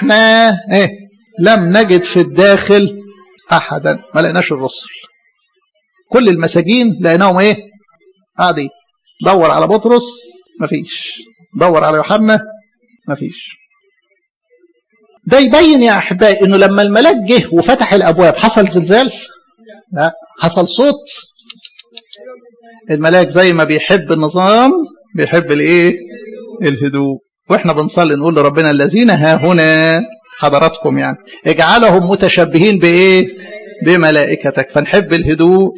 فتحنا ايه لم نجد في الداخل احدا ما لقيناش الرسل كل المساجين لقيناهم ايه قاعدين دور على بطرس مفيش دور على يوحنا مفيش ده يبين يا احبائي انه لما الملاك جه وفتح الابواب حصل زلزال لا حصل صوت الملاك زي ما بيحب النظام بيحب الايه الهدوء واحنا بنصلي نقول لربنا الذين ها هنا حضراتكم يعني اجعلهم متشبهين بايه بملائكتك فنحب الهدوء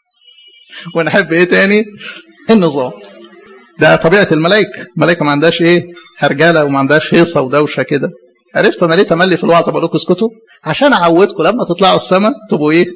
ونحب ايه تاني النظام ده طبيعه الملائكه الملائكه ما عندهاش ايه هرجله وما عندهاش هيصه ودوشه كده عرفت انا ليه تملي في الوعظه بقول لكم اسكتوا عشان اعودكم لما تطلعوا السماء تبقوا ايه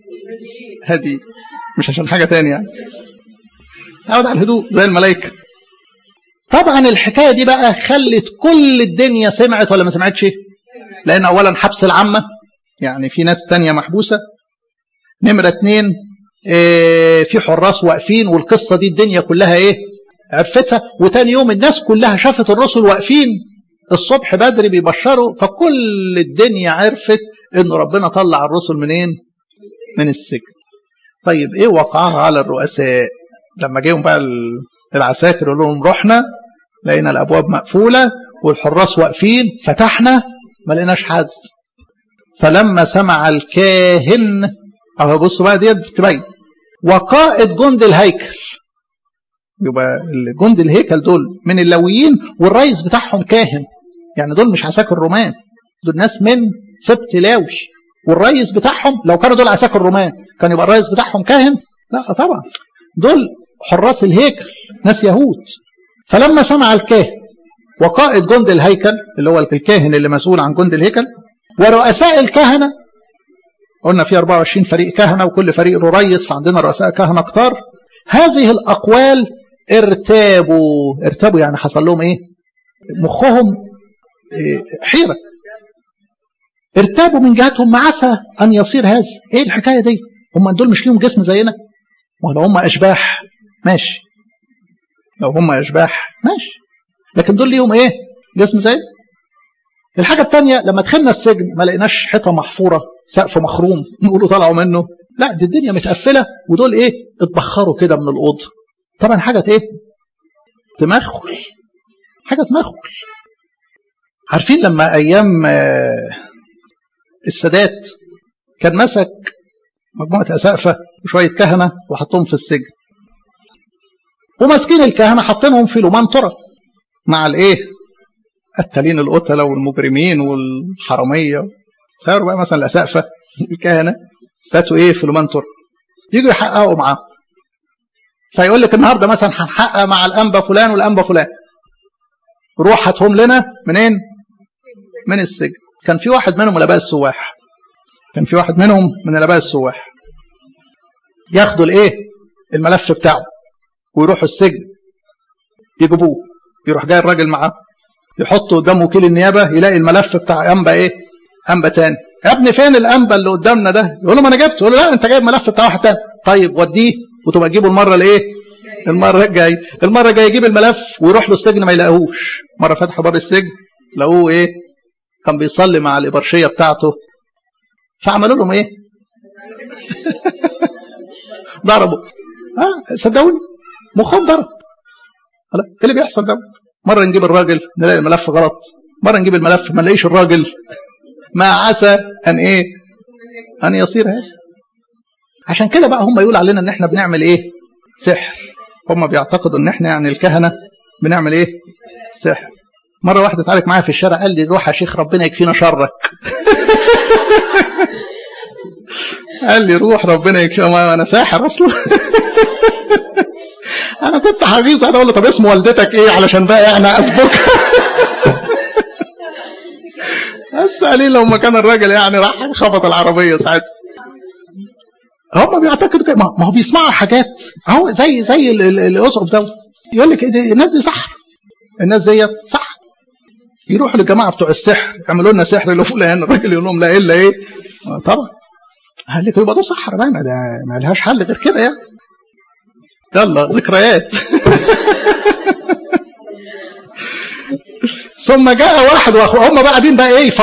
هدي مش عشان حاجه تانية يعني اقعد على الهدوء زي الملائكه طبعا الحكايه دي بقى خلت كل الدنيا سمعت ولا ما سمعتش لان اولا حبس العامه يعني في ناس تانية محبوسه نمره اتنين اه في حراس واقفين والقصه دي الدنيا كلها ايه عرفتها وتاني يوم الناس كلها شافت الرسل واقفين الصبح بدري بيبشروا فكل الدنيا عرفت ان ربنا طلع الرسل منين من السجن طيب ايه وقعها على الرؤساء لما جيهم بقى العساكر يقول لهم رحنا لقينا الابواب مقفوله والحراس واقفين فتحنا ما لقيناش حد فلما سمع الكاهن اهو بصوا بقى ديت تبين وقائد جند الهيكل يبقى جند الهيكل دول من اللويين والرئيس بتاعهم كاهن يعني دول مش عساكر رومان دول ناس من سبت لاوي والرئيس بتاعهم لو كانوا دول عساكر رومان كان يبقى الرئيس بتاعهم كاهن لا طبعا دول حراس الهيكل ناس يهود فلما سمع الكاهن وقائد جند الهيكل اللي هو الكاهن اللي مسؤول عن جند الهيكل ورؤساء الكهنة قلنا في 24 فريق كهنة وكل فريق له رئيس فعندنا رؤساء كهنة كتار هذه الأقوال ارتابوا ارتابوا يعني حصل لهم ايه مخهم إيه حيرة ارتابوا من جهتهم ما عسى أن يصير هذا ايه الحكاية دي هم دول مش ليهم جسم زينا ولو هم أشباح ماشي لو هم أشباح ماشي لكن دول ليهم ايه جسم زي الحاجة الثانية لما دخلنا السجن ما لقيناش حيطة محفورة سقف مخروم نقولوا طلعوا منه لا دي الدنيا متقفلة ودول ايه اتبخروا كده من الأوضة طبعا حاجة ايه تمخل حاجة تمخل عارفين لما أيام السادات كان مسك مجموعة أسقفة وشوية كهنة وحطهم في السجن وماسكين الكهنة حاطينهم في لومان ترى مع الايه التالين القتلة والمجرمين والحرامية صاروا بقى مثلا الأسقفة الكهنة فاتوا ايه في لومان ترى يجوا يحققوا معاه فيقول لك النهارده مثلا هنحقق مع الانبا فلان والانبا فلان روح هاتهم لنا منين؟ من السجن كان في واحد منهم الاباء السواح كان في واحد منهم من الاباء السواح ياخدوا الايه؟ الملف بتاعه ويروحوا السجن يجيبوه يروح جاي الراجل معاه يحطه قدام وكيل النيابه يلاقي الملف بتاع انبا ايه؟ انبا تاني يا ابني فين الانبا اللي قدامنا ده؟ يقول له ما انا جبته يقول له لا انت جايب ملف بتاع واحد تاني طيب وديه وتبقى تجيبه المره الايه؟ المره الجايه المره الجايه يجيب الملف ويروح له السجن ما يلاقوهوش مره فتحوا باب السجن لقوه ايه؟ كان بيصلي مع الابرشيه بتاعته فعملوا لهم ايه؟ ضربوا اه صدقوني مخهم ضرب ايه اللي بيحصل ده؟ مره نجيب الراجل نلاقي الملف غلط مره نجيب الملف ما نلاقيش الراجل ما عسى ان ايه؟ ان يصير هذا عشان كده بقى هم يقول علينا ان احنا بنعمل ايه؟ سحر هم بيعتقدوا ان احنا يعني الكهنه بنعمل ايه؟ سحر مره واحده اتعارك معايا في الشارع قال لي روح يا شيخ ربنا يكفينا شرك قال لي روح ربنا يكفينا انا ساحر اصلا انا كنت حريص انا اقول له طب اسم والدتك ايه علشان بقى يعني اسبقها بس قليل لو ما كان الراجل يعني راح خبط العربيه ساعتها هم بيعتقدوا كده ما هو بيسمعوا حاجات اهو زي زي الاسقف ده يقول لك الناس دي صح الناس ديت صح يروحوا للجماعه بتوع السحر يعملوا لنا سحر لفلان الراجل يقول لهم لا الا ايه طبعا قال لك يبقى ده سحر بقى ده ما لهاش حل غير كده يعني يلا ذكريات ثم جاء واحد واخوه هم بقى قاعدين بقى ايه